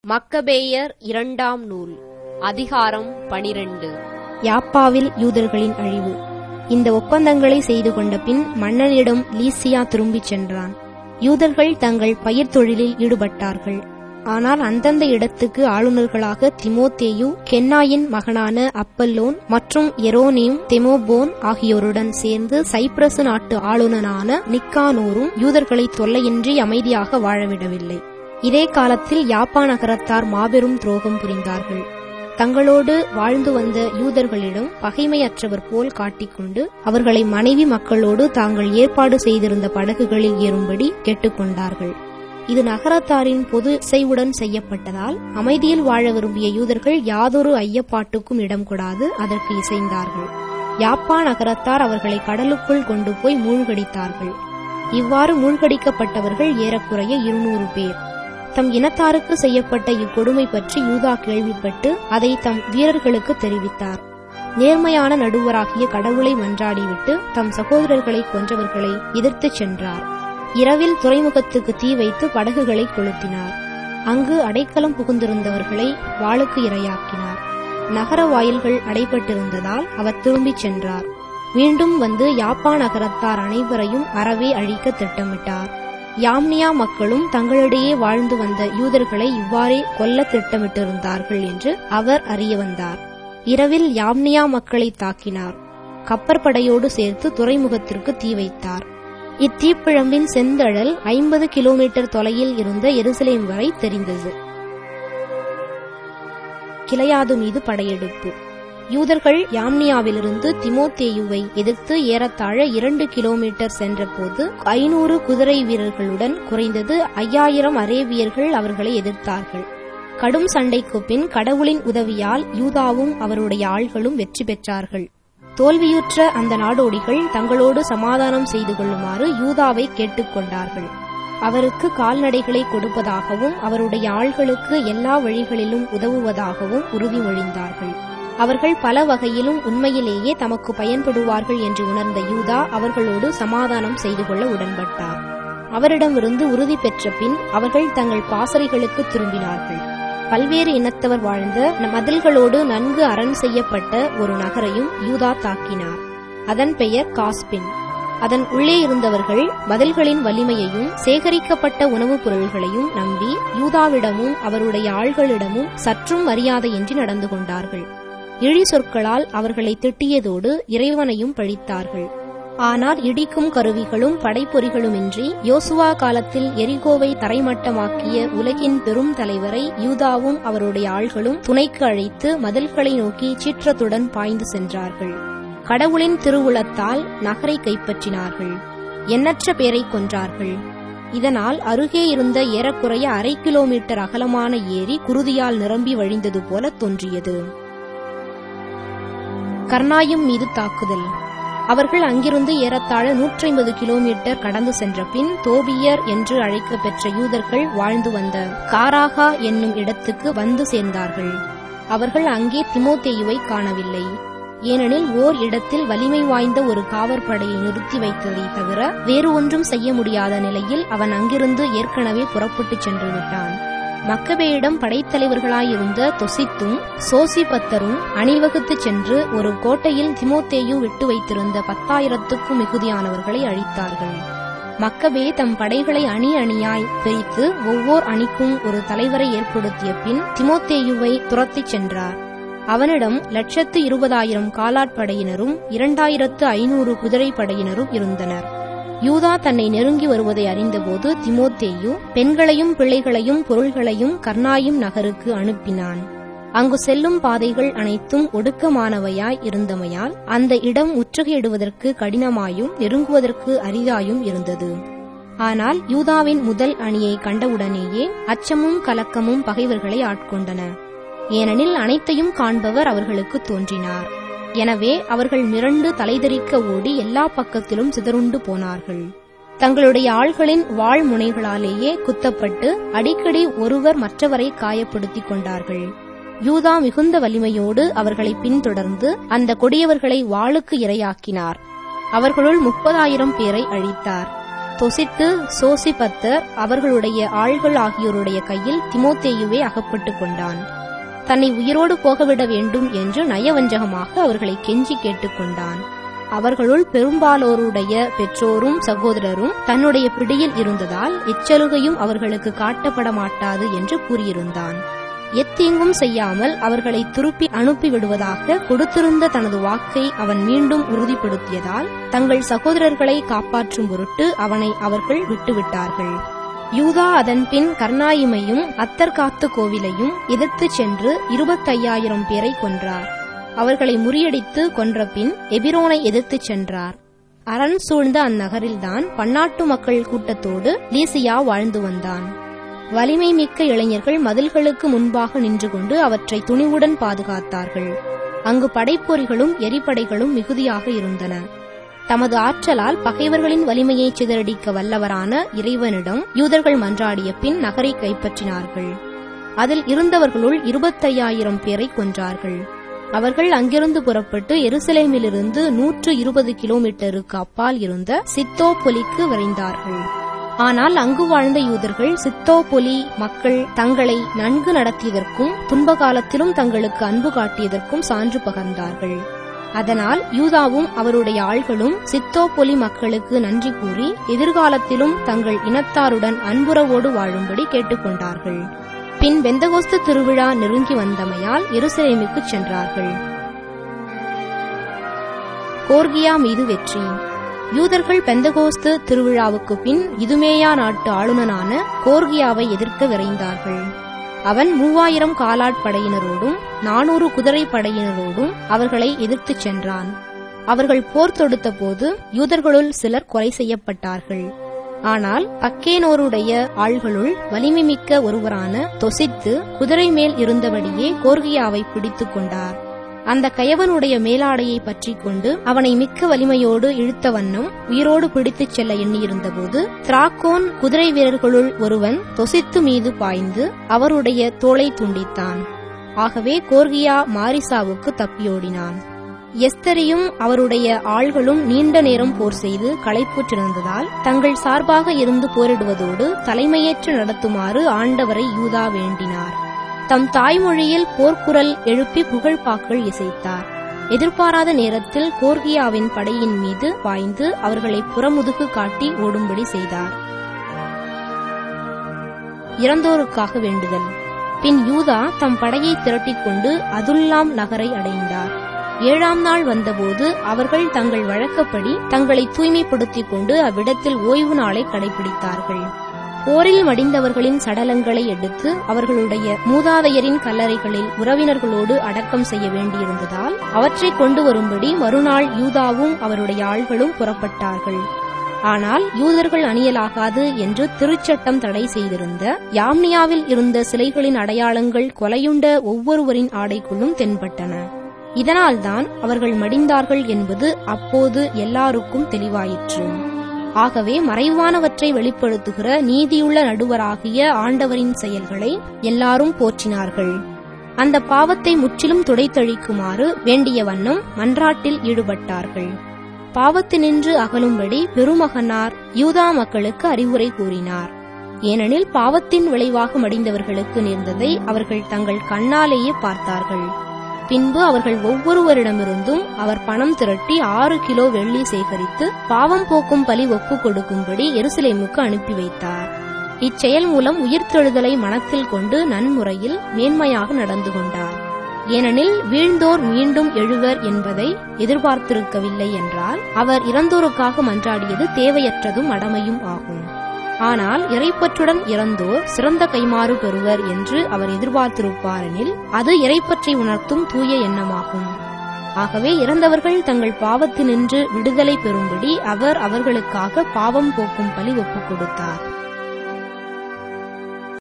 மக்கபேயர் இரண்டாம் நூல் அதிகாரம் பனிரெண்டு யாப்பாவில் யூதர்களின் அழிவு இந்த ஒப்பந்தங்களை செய்து கொண்ட பின் மன்னனிடம் லீசியா திரும்பிச் சென்றான் யூதர்கள் தங்கள் பயிர் தொழிலில் ஈடுபட்டார்கள் ஆனால் அந்தந்த இடத்துக்கு ஆளுநர்களாக திமோத்தேயு கென்னாயின் மகனான அப்பல்லோன் மற்றும் எரோனியும் தெமோபோன் ஆகியோருடன் சேர்ந்து சைப்ரசு நாட்டு ஆளுநனான நிக்கானோரும் யூதர்களை தொல்லையின்றி அமைதியாக வாழவிடவில்லை இதே காலத்தில் யாப்பா நகரத்தார் மாபெரும் துரோகம் புரிந்தார்கள் தங்களோடு வாழ்ந்து வந்த யூதர்களிடம் பகைமையற்றவர் போல் காட்டிக்கொண்டு அவர்களை மனைவி மக்களோடு தாங்கள் ஏற்பாடு செய்திருந்த படகுகளில் ஏறும்படி கேட்டுக்கொண்டார்கள் இது நகரத்தாரின் பொது இசைவுடன் செய்யப்பட்டதால் அமைதியில் வாழ விரும்பிய யூதர்கள் யாதொரு ஐயப்பாட்டுக்கும் இடம் கொடாது அதற்கு இசைந்தார்கள் யாப்பா நகரத்தார் அவர்களை கடலுக்குள் கொண்டு போய் மூழ்கடித்தார்கள் இவ்வாறு மூழ்கடிக்கப்பட்டவர்கள் ஏறக்குறைய இருநூறு பேர் தம் இனத்தாருக்கு செய்யப்பட்ட இக்கொடுமை பற்றி யூதா கேள்விப்பட்டு அதை தம் வீரர்களுக்கு தெரிவித்தார் நேர்மையான நடுவராகிய கடவுளை மன்றாடிவிட்டு தம் சகோதரர்களை கொன்றவர்களை எதிர்த்துச் சென்றார் இரவில் துறைமுகத்துக்கு தீ வைத்து படகுகளை கொளுத்தினார் அங்கு அடைக்கலம் புகுந்திருந்தவர்களை வாளுக்கு இரையாக்கினார் நகர வாயில்கள் அடைபட்டிருந்ததால் அவர் திரும்பிச் சென்றார் மீண்டும் வந்து யாப்பா நகரத்தார் அனைவரையும் அறவே அழிக்க திட்டமிட்டார் யாம்னியா மக்களும் தங்களிடையே வாழ்ந்து வந்த யூதர்களை இவ்வாறே கொல்ல திட்டமிட்டிருந்தார்கள் என்று அவர் அறிய வந்தார் இரவில் யாம்னியா மக்களை தாக்கினார் கப்பற்படையோடு சேர்த்து துறைமுகத்திற்கு தீ வைத்தார் இத்தீப்பிழம்பின் செந்தழல் ஐம்பது கிலோமீட்டர் தொலையில் இருந்த எருசலேம் வரை தெரிந்தது கிளையாது மீது படையெடுப்பு யூதர்கள் யாம்னியாவிலிருந்து திமோத்தேயுவை எதிர்த்து ஏறத்தாழ இரண்டு கிலோமீட்டர் சென்றபோது ஐநூறு குதிரை வீரர்களுடன் குறைந்தது ஐயாயிரம் அரேபியர்கள் அவர்களை எதிர்த்தார்கள் கடும் சண்டைக்கு பின் கடவுளின் உதவியால் யூதாவும் அவருடைய ஆள்களும் வெற்றி பெற்றார்கள் தோல்வியுற்ற அந்த நாடோடிகள் தங்களோடு சமாதானம் செய்து கொள்ளுமாறு யூதாவை கேட்டுக்கொண்டார்கள் அவருக்கு கால்நடைகளை கொடுப்பதாகவும் அவருடைய ஆள்களுக்கு எல்லா வழிகளிலும் உதவுவதாகவும் உறுதிமொழிந்தார்கள் அவர்கள் பல வகையிலும் உண்மையிலேயே தமக்கு பயன்படுவார்கள் என்று உணர்ந்த யூதா அவர்களோடு சமாதானம் செய்து கொள்ள உடன்பட்டார் அவரிடமிருந்து உறுதி பெற்ற பின் அவர்கள் தங்கள் பாசறைகளுக்கு திரும்பினார்கள் பல்வேறு இனத்தவர் வாழ்ந்த மதில்களோடு நன்கு அரண் செய்யப்பட்ட ஒரு நகரையும் யூதா தாக்கினார் அதன் பெயர் காஸ்பின் அதன் உள்ளே இருந்தவர்கள் மதில்களின் வலிமையையும் சேகரிக்கப்பட்ட உணவுப் பொருள்களையும் நம்பி யூதாவிடமும் அவருடைய ஆள்களிடமும் சற்றும் மரியாதையின்றி நடந்து கொண்டார்கள் இழி சொற்களால் அவர்களை திட்டியதோடு இறைவனையும் பழித்தார்கள் ஆனால் இடிக்கும் கருவிகளும் படைப்பொறிகளுமின்றி யோசுவா காலத்தில் எரிகோவை தரைமட்டமாக்கிய உலகின் பெரும் தலைவரை யூதாவும் அவருடைய ஆள்களும் துணைக்கு அழைத்து மதில்களை நோக்கி சீற்றத்துடன் பாய்ந்து சென்றார்கள் கடவுளின் திருவுளத்தால் நகரை கைப்பற்றினார்கள் எண்ணற்ற பேரை கொன்றார்கள் இதனால் அருகே இருந்த ஏறக்குறைய அரை கிலோமீட்டர் அகலமான ஏரி குருதியால் நிரம்பி வழிந்தது போல தோன்றியது கர்ணாயும் மீது தாக்குதல் அவர்கள் அங்கிருந்து ஏறத்தாழ நூற்றைம்பது கிலோமீட்டர் கடந்து சென்ற பின் தோபியர் என்று அழைக்கப்பெற்ற யூதர்கள் வாழ்ந்து வந்த காராகா என்னும் இடத்துக்கு வந்து சேர்ந்தார்கள் அவர்கள் அங்கே திமோத்தேயுவை காணவில்லை ஏனெனில் ஓர் இடத்தில் வலிமை வாய்ந்த ஒரு காவற்படையை நிறுத்தி வைத்ததை தவிர வேறு ஒன்றும் செய்ய முடியாத நிலையில் அவன் அங்கிருந்து ஏற்கனவே புறப்பட்டுச் சென்று விட்டான் மக்கபேயிடம் படைத்தலைவர்களாயிருந்த தொசித்தும் சோசிபத்தரும் அணிவகுத்துச் சென்று ஒரு கோட்டையில் திமோத்தேயு விட்டு வைத்திருந்த பத்தாயிரத்துக்கும் மிகுதியானவர்களை அழித்தார்கள் மக்கபே தம் படைகளை அணி அணியாய் பிரித்து ஒவ்வொரு அணிக்கும் ஒரு தலைவரை ஏற்படுத்திய பின் திமோத்தேயுவை துரத்திச் சென்றார் அவனிடம் லட்சத்து இருபதாயிரம் காலாட்படையினரும் இரண்டாயிரத்து ஐநூறு குதிரை படையினரும் இருந்தனர் யூதா தன்னை நெருங்கி வருவதை அறிந்தபோது திமோத்தேயு பெண்களையும் பிள்ளைகளையும் பொருள்களையும் கர்ணாயும் நகருக்கு அனுப்பினான் அங்கு செல்லும் பாதைகள் அனைத்தும் ஒடுக்கமானவையாய் இருந்தமையால் அந்த இடம் முற்றுகையிடுவதற்கு கடினமாயும் நெருங்குவதற்கு அரிதாயும் இருந்தது ஆனால் யூதாவின் முதல் அணியை கண்டவுடனேயே அச்சமும் கலக்கமும் பகைவர்களை ஆட்கொண்டன ஏனெனில் அனைத்தையும் காண்பவர் அவர்களுக்கு தோன்றினார் எனவே அவர்கள் மிரண்டு தலைதெறிக்க ஓடி எல்லா பக்கத்திலும் சிதறுண்டு போனார்கள் தங்களுடைய ஆள்களின் வாழ் முனைகளாலேயே குத்தப்பட்டு அடிக்கடி ஒருவர் மற்றவரை காயப்படுத்திக் கொண்டார்கள் யூதா மிகுந்த வலிமையோடு அவர்களை பின்தொடர்ந்து அந்த கொடியவர்களை வாளுக்கு இரையாக்கினார் அவர்களுள் முப்பதாயிரம் பேரை அழித்தார் தொசித்து சோசிபத்தர் அவர்களுடைய ஆள்கள் ஆகியோருடைய கையில் திமோத்தேயுவே அகப்பட்டு கொண்டான் தன்னை உயிரோடு போகவிட வேண்டும் என்று நயவஞ்சகமாக அவர்களை கெஞ்சி கேட்டுக்கொண்டான் அவர்களுள் பெரும்பாலோருடைய பெற்றோரும் சகோதரரும் தன்னுடைய பிடியில் இருந்ததால் எச்சலுகையும் அவர்களுக்கு காட்டப்பட மாட்டாது என்று கூறியிருந்தான் எத்தீங்கும் செய்யாமல் அவர்களை திருப்பி அனுப்பிவிடுவதாக கொடுத்திருந்த தனது வாக்கை அவன் மீண்டும் உறுதிப்படுத்தியதால் தங்கள் சகோதரர்களை காப்பாற்றும் பொருட்டு அவனை அவர்கள் விட்டுவிட்டார்கள் யூதா அதன்பின் கர்ணாயிமையும் அத்தர்காத்து கோவிலையும் எதிர்த்துச் சென்று இருபத்தையாயிரம் பேரை கொன்றார் அவர்களை முறியடித்து கொன்றபின் எபிரோனை எதிர்த்துச் சென்றார் அரண் சூழ்ந்த அந்நகரில்தான் பன்னாட்டு மக்கள் கூட்டத்தோடு லீசியா வாழ்ந்து வந்தான் வலிமை மிக்க இளைஞர்கள் மதில்களுக்கு முன்பாக நின்று கொண்டு அவற்றை துணிவுடன் பாதுகாத்தார்கள் அங்கு படைப்பொறிகளும் எரிபடைகளும் மிகுதியாக இருந்தன தமது ஆற்றலால் பகைவர்களின் வலிமையை சிதறடிக்க வல்லவரான இறைவனிடம் யூதர்கள் மன்றாடிய பின் நகரை கைப்பற்றினார்கள் அதில் இருந்தவர்களுள் இருபத்தையாயிரம் பேரை கொன்றார்கள் அவர்கள் அங்கிருந்து புறப்பட்டு எருசலேமிலிருந்து நூற்று இருபது கிலோமீட்டருக்கு அப்பால் இருந்த சித்தோபொலிக்கு விரைந்தார்கள் ஆனால் அங்கு வாழ்ந்த யூதர்கள் சித்தோபொலி மக்கள் தங்களை நன்கு நடத்தியதற்கும் துன்ப காலத்திலும் தங்களுக்கு அன்பு காட்டியதற்கும் சான்று பகர்ந்தார்கள் அதனால் யூதாவும் அவருடைய ஆள்களும் சித்தோபொலி மக்களுக்கு நன்றி கூறி எதிர்காலத்திலும் தங்கள் இனத்தாருடன் அன்புறவோடு வாழும்படி கேட்டுக்கொண்டார்கள் பின் பெந்தகோஸ்து திருவிழா நெருங்கி வந்தமையால் எருசலேமுக்குச் சென்றார்கள் கோர்கியா மீது வெற்றி யூதர்கள் பெந்தகோஸ்து திருவிழாவுக்கு பின் இதுமேயா நாட்டு ஆளுநனான கோர்கியாவை எதிர்க்க விரைந்தார்கள் அவன் மூவாயிரம் காலாட்படையினரோடும் நானூறு குதிரை படையினரோடும் அவர்களை எதிர்த்துச் சென்றான் அவர்கள் போர் தொடுத்த போது யூதர்களுள் சிலர் கொலை செய்யப்பட்டார்கள் ஆனால் பக்கேனோருடைய ஆள்களுள் வலிமை மிக்க ஒருவரான தொசித்து குதிரை மேல் இருந்தபடியே கோர்கியாவை பிடித்துக் கொண்டார் அந்த கயவனுடைய மேலாடையை பற்றிக் கொண்டு அவனை மிக்க வலிமையோடு இழுத்த வண்ணம் உயிரோடு பிடித்துச் செல்ல எண்ணியிருந்தபோது திராக்கோன் குதிரை வீரர்களுள் ஒருவன் தொசித்து மீது பாய்ந்து அவருடைய தோளை துண்டித்தான் ஆகவே கோர்கியா மாரிசாவுக்கு தப்பியோடினான் எஸ்தரியும் அவருடைய ஆள்களும் நீண்ட நேரம் போர் செய்து களைப்புற்றிருந்ததால் தங்கள் சார்பாக இருந்து போரிடுவதோடு தலைமையேற்று நடத்துமாறு ஆண்டவரை யூதா வேண்டினார் தம் தாய்மொழியில் போர்க்குரல் எழுப்பி புகழ்பாக்கள் இசைத்தார் எதிர்பாராத நேரத்தில் கோர்கியாவின் படையின் மீது பாய்ந்து அவர்களை புறமுதுகு காட்டி ஓடும்படி செய்தார் இறந்தோருக்காக வேண்டுதல் பின் யூதா தம் படையை திரட்டிக் கொண்டு அதுல்லாம் நகரை அடைந்தார் ஏழாம் நாள் வந்தபோது அவர்கள் தங்கள் வழக்கப்படி தங்களை தூய்மைப்படுத்திக் கொண்டு அவ்விடத்தில் ஓய்வு நாளை கடைபிடித்தார்கள் போரில் மடிந்தவர்களின் சடலங்களை எடுத்து அவர்களுடைய மூதாதையரின் கல்லறைகளில் உறவினர்களோடு அடக்கம் செய்ய வேண்டியிருந்ததால் அவற்றை கொண்டு வரும்படி மறுநாள் யூதாவும் அவருடைய ஆள்களும் புறப்பட்டார்கள் ஆனால் யூதர்கள் அணியலாகாது என்று திருச்சட்டம் தடை செய்திருந்த யாம்னியாவில் இருந்த சிலைகளின் அடையாளங்கள் கொலையுண்ட ஒவ்வொருவரின் ஆடைக்குள்ளும் தென்பட்டன இதனால்தான் அவர்கள் மடிந்தார்கள் என்பது அப்போது எல்லாருக்கும் தெளிவாயிற்று ஆகவே மறைவானவற்றை வெளிப்படுத்துகிற நீதியுள்ள நடுவராகிய ஆண்டவரின் செயல்களை எல்லாரும் போற்றினார்கள் அந்த பாவத்தை முற்றிலும் துடைத்தழிக்குமாறு வேண்டிய வண்ணம் மன்றாட்டில் ஈடுபட்டார்கள் பாவத்தினின்று அகலும்படி பெருமகனார் யூதா மக்களுக்கு அறிவுரை கூறினார் ஏனெனில் பாவத்தின் விளைவாக மடிந்தவர்களுக்கு நேர்ந்ததை அவர்கள் தங்கள் கண்ணாலேயே பார்த்தார்கள் பின்பு அவர்கள் ஒவ்வொருவரிடமிருந்தும் அவர் பணம் திரட்டி ஆறு கிலோ வெள்ளி சேகரித்து பாவம் போக்கும் பலி ஒப்பு கொடுக்கும்படி எருசலேமுக்கு அனுப்பி வைத்தார் இச்செயல் மூலம் உயிர்த்தெழுதலை மனத்தில் கொண்டு நன்முறையில் மேன்மையாக நடந்து கொண்டார் ஏனெனில் வீழ்ந்தோர் மீண்டும் எழுவர் என்பதை எதிர்பார்த்திருக்கவில்லை என்றால் அவர் இறந்தோருக்காக மன்றாடியது தேவையற்றதும் அடமையும் ஆகும் ஆனால் இறைப்பற்றுடன் இறந்தோர் சிறந்த கைமாறு பெறுவர் என்று அவர் எதிர்பார்த்திருப்பாரெனில் அது இறைப்பற்றை உணர்த்தும் தூய எண்ணமாகும் ஆகவே இறந்தவர்கள் தங்கள் பாவத்தினின்று விடுதலை பெறும்படி அவர் அவர்களுக்காக பாவம் போக்கும் பலி ஒப்புக் கொடுத்தார்